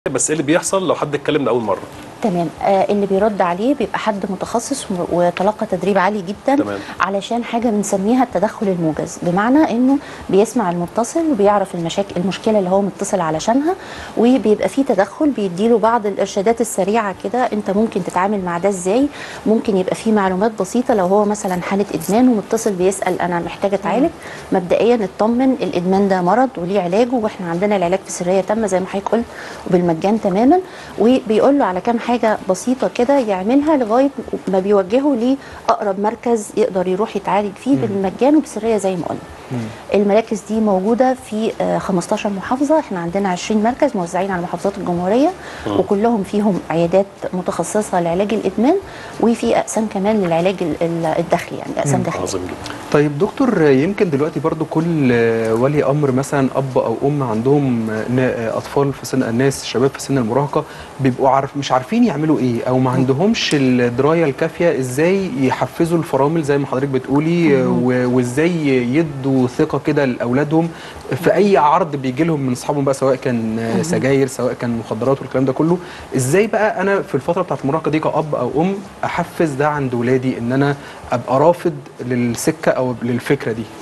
بس ايه اللي بيحصل لو حد اتكلم لاول مره تمام آه اللي بيرد عليه بيبقى حد متخصص و- وتلقى تدريب عالي جدا تمام. علشان حاجه بنسميها التدخل الموجز بمعنى انه بيسمع المتصل وبيعرف المشاكل المشكله اللي هو متصل علشانها وبيبقى فيه تدخل بيديله بعض الارشادات السريعه كده انت ممكن تتعامل مع ده ازاي ممكن يبقى فيه معلومات بسيطه لو هو مثلا حاله ادمان ومتصل بيسال انا محتاج اتعالج مبدئيا اطمن الادمان ده مرض وليه علاجه واحنا عندنا العلاج في سريه تامه زي ما حضرتك قلت وبالمجان تماما وبيقول له على كام حاجه بسيطه كده يعملها لغايه ما بيوجهه لاقرب مركز يقدر يروح يتعالج فيه بالمجان وبسريه زي ما قلنا المراكز دي موجوده في آه، 15 محافظه احنا عندنا 20 مركز موزعين على محافظات الجمهوريه وكلهم فيهم عيادات متخصصه لعلاج الادمان وفي اقسام كمان للعلاج ال- ال- الداخلي يعني اقسام داخليه عظيم جدا طيب دكتور يمكن دلوقتي برضو كل ولي امر مثلا اب او ام عندهم نا- اطفال في سن الناس شباب في سن المراهقه بيبقوا عارف مش عارفين يعملوا ايه او ما عندهمش الدرايه الكافيه ازاي يحفزوا الفرامل زي ما حضرتك بتقولي و- وازاي يدوا ثقه كده لاولادهم في اي عرض بيجي لهم من اصحابهم بقى سواء كان سجاير سواء كان مخدرات والكلام ده كله ازاي بقى انا في الفتره بتاعت المراهقه دي كاب او ام احفز ده عند ولادي ان انا ابقى رافض للسكه او للفكره دي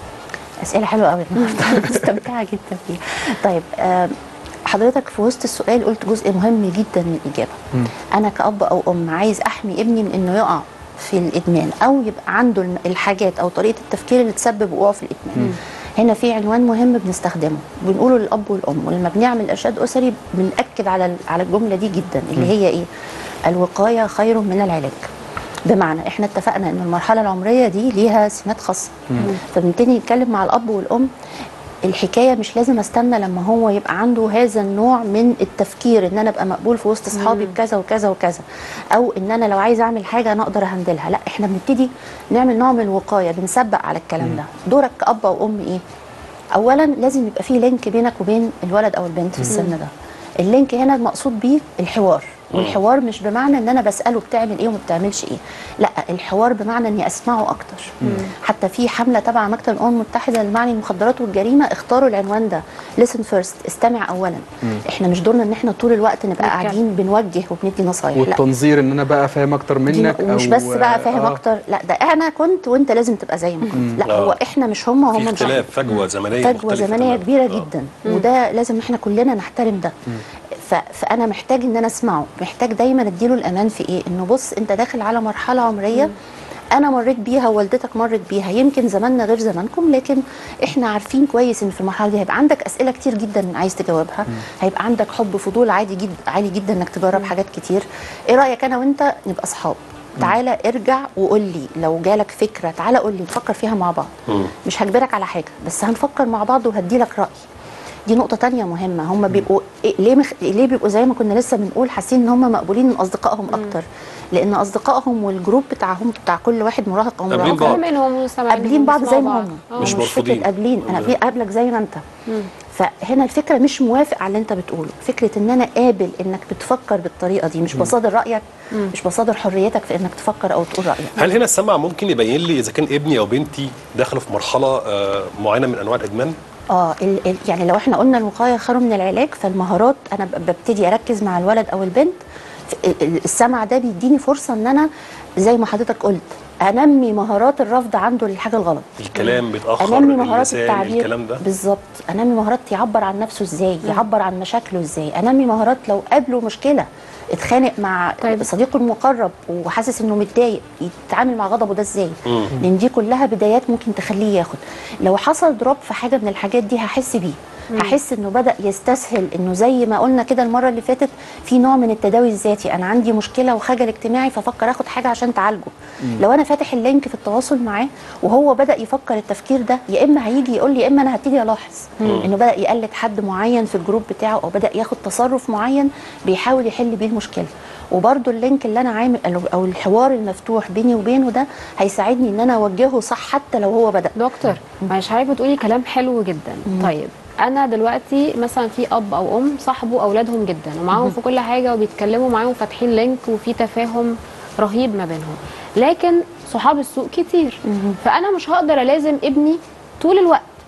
اسئله حلوه قوي النهارده مستمتعه جدا فيها طيب آه، حضرتك في وسط السؤال قلت جزء مهم جدا من الاجابه انا كاب او ام عايز احمي ابني من انه يقع في الادمان او يبقى عنده الم- الحاجات او طريقه التفكير اللي تسبب وقوعه في الادمان هنا في عنوان مهم بنستخدمه بنقوله للاب والام ولما بنعمل ارشاد اسري بناكد على ال- على الجمله دي جدا اللي هي ايه الوقايه خير من العلاج بمعنى احنا اتفقنا ان المرحله العمريه دي ليها سمات خاصه فبنبتدي نتكلم مع الاب والام الحكايه مش لازم استنى لما هو يبقى عنده هذا النوع من التفكير ان انا ابقى مقبول في وسط اصحابي بكذا وكذا وكذا او ان انا لو عايز اعمل حاجه انا اقدر اهندلها لا احنا بنبتدي نعمل نوع من الوقايه بنسبق على الكلام ده دورك كاب او ام ايه اولا لازم يبقى في لينك بينك وبين الولد او البنت في السن ده اللينك هنا المقصود بيه الحوار والحوار مش بمعنى ان انا بساله بتعمل ايه وما بتعملش ايه لا الحوار بمعنى اني اسمعه اكتر حتى في حمله تبع مكتب الامم المتحده لمعني المخدرات والجريمه اختاروا العنوان ده listen first استمع اولا احنا مش دورنا ان احنا طول الوقت نبقى نتكلم. قاعدين بنوجه وبندي نصايح لا والتنظير ان انا بقى فاهم اكتر دي منك ومش او بس بقى فاهم آه. اكتر لا ده انا كنت وانت لازم تبقى زي ما كنت لا هو آه. احنا مش هم في وهم مش اختلاف فجوه زمنيه فجوه مختلفة زمنيه تماماً. كبيره آه. جدا وده لازم احنا كلنا نحترم ده ف... فانا محتاج ان انا اسمعه محتاج دايما اديله الامان في ايه انه بص انت داخل على مرحله عمريه انا مريت بيها ووالدتك مرت بيها يمكن زماننا غير زمانكم لكن احنا عارفين كويس ان في المرحله دي هيبقى عندك اسئله كتير جدا عايز تجاوبها هيبقى عندك حب فضول عادي جدا عالي جدا انك تجرب حاجات كتير ايه رايك انا وانت نبقى اصحاب تعالى ارجع وقول لي لو جالك فكره تعالى قول لي نفكر فيها مع بعض مش هجبرك على حاجه بس هنفكر مع بعض وهدي لك راي دي نقطة تانية مهمة هم بيبقوا إيه ليه مخ... ليه بيبقوا زي ما كنا لسه بنقول حاسين ان هم مقبولين من اصدقائهم اكتر لان اصدقائهم والجروب بتاعهم بتاع كل واحد مراهق او قابلين مراهقة بعض. فاهمينهم وسامعينهم قابلين بعض زي ما وبيسمعوا هم بعض. مش مش فكرة مرفوضين. قابلين انا لا. في قابلك زي ما انت فهنا الفكره مش موافق على اللي انت بتقوله فكره ان انا قابل انك بتفكر بالطريقه دي مش بصادر رايك مش بصادر حريتك في انك تفكر او تقول رايك هل هنا السمع ممكن يبين لي اذا كان ابني او بنتي داخله في مرحله آه، معينه من انواع الادمان اه ال ال يعني لو احنا قلنا الوقايه خير من العلاج فالمهارات انا ب- ببتدي اركز مع الولد او البنت في- ال- ال- السمع ده بيديني فرصه ان انا زي ما حضرتك قلت انمي مهارات الرفض عنده للحاجه الغلط الكلام بيتاخر انمي مهارات اللسان التعبير الكلام ده بالظبط انمي مهارات يعبر عن نفسه ازاي يعبر عن مشاكله ازاي انمي مهارات لو قابله مشكله اتخانق مع طيب. صديقه المقرب وحاسس انه متضايق يتعامل مع غضبه ده ازاي لان دي كلها بدايات ممكن تخليه ياخد لو حصل دروب في حاجه من الحاجات دي هحس بيه هحس انه بدا يستسهل انه زي ما قلنا كده المره اللي فاتت في نوع من التداوي الذاتي انا عندي مشكله وخجل اجتماعي ففكر اخد حاجه عشان تعالجه لو انا فاتح اللينك في التواصل معاه وهو بدا يفكر التفكير ده يا اما هيجي يقول لي يا اما انا هبتدي الاحظ انه بدا يقلد حد معين في الجروب بتاعه او بدا ياخد تصرف معين بيحاول يحل بيه المشكله وبرده اللينك اللي انا عامل أو- او الحوار المفتوح بيني وبينه ده هيساعدني ان انا اوجهه صح حتى لو هو بدا دكتور معلش حضرتك بتقولي كلام حلو جدا طيب انا دلوقتي مثلا في اب او ام صاحبوا اولادهم جدا ومعاهم في كل حاجه وبيتكلموا معاهم فاتحين لينك وفي تفاهم رهيب ما بينهم لكن صحاب السوق كتير فانا مش هقدر الازم ابني طول الوقت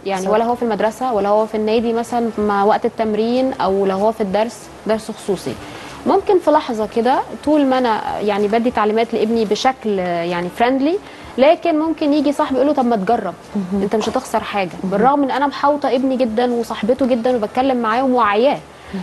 يعني صح. ولا هو في المدرسه ولا هو في النادي مثلا مع وقت التمرين او لو هو في الدرس درس خصوصي ممكن في لحظه كده طول ما انا يعني بدي تعليمات لابني بشكل يعني فريندلي لكن ممكن يجي صاحبي يقول له طب ما تجرب انت مش هتخسر حاجه بالرغم ان انا محاوطه ابني جدا وصاحبته جدا وبتكلم معاه وموعياه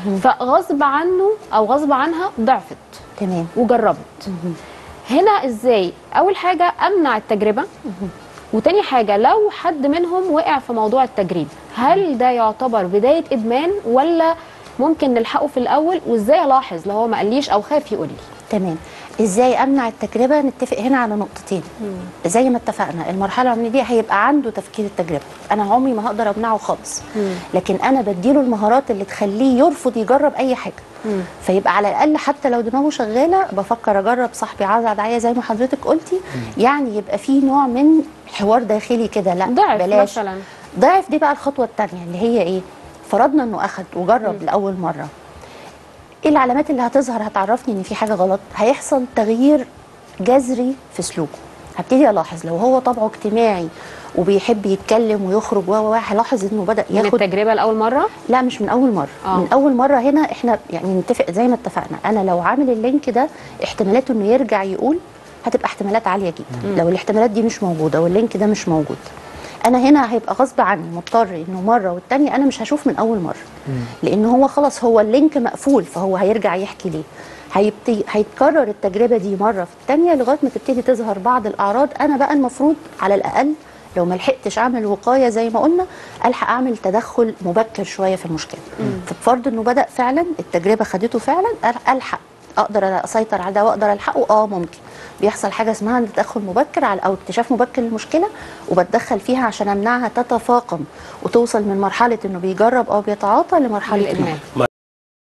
فغصب عنه او غصب عنها ضعفت تمام وجربت هنا ازاي اول حاجه امنع التجربه وتاني حاجه لو حد منهم وقع في موضوع التجريب هل ده يعتبر بدايه ادمان ولا ممكن نلحقه في الاول وازاي الاحظ لو هو ما قاليش او خاف يقول لي تمام ازاي امنع التجربه نتفق هنا على نقطتين زي ما اتفقنا المرحله العمريه دي هيبقى عنده تفكير التجربه انا عمري ما هقدر امنعه خالص لكن انا بديله المهارات اللي تخليه يرفض يجرب اي حاجه فيبقى على الاقل حتى لو دماغه شغاله بفكر اجرب صاحبي عرض عليا زي ما حضرتك قلتي يعني يبقى في نوع من حوار داخلي كده لا ضعف بلاش مثلا ضعف دي بقى الخطوه الثانيه اللي هي ايه فرضنا انه اخد وجرب لاول مره ايه العلامات اللي هتظهر هتعرفني ان في حاجه غلط هيحصل تغيير جذري في سلوكه هبتدي الاحظ لو هو طبعه اجتماعي وبيحب يتكلم ويخرج و و و هلاحظ انه بدا من ياخد التجربه لاول مره لا مش من اول مره آه. من اول مره هنا احنا يعني نتفق زي ما اتفقنا انا لو عامل اللينك ده احتمالاته انه يرجع يقول هتبقى احتمالات عاليه جدا لو الاحتمالات دي مش موجوده واللينك ده مش موجود انا هنا هيبقى غصب عني مضطر انه مره والتانية انا مش هشوف من اول مره لان هو خلاص هو اللينك مقفول فهو هيرجع يحكي ليه هيبتدي هيتكرر التجربه دي مره في الثانيه لغايه ما تبتدي تظهر بعض الاعراض انا بقى المفروض على الاقل لو ما لحقتش اعمل وقايه زي ما قلنا الحق اعمل تدخل مبكر شويه في المشكله فبفرض انه بدا فعلا التجربه خدته فعلا أل- الحق اقدر اسيطر على ده واقدر الحقه اه ممكن بيحصل حاجه اسمها تدخل مبكر على او اكتشاف مبكر للمشكله وبتدخل فيها عشان امنعها تتفاقم وتوصل من مرحله انه بيجرب او بيتعاطى لمرحله الادمان الادمان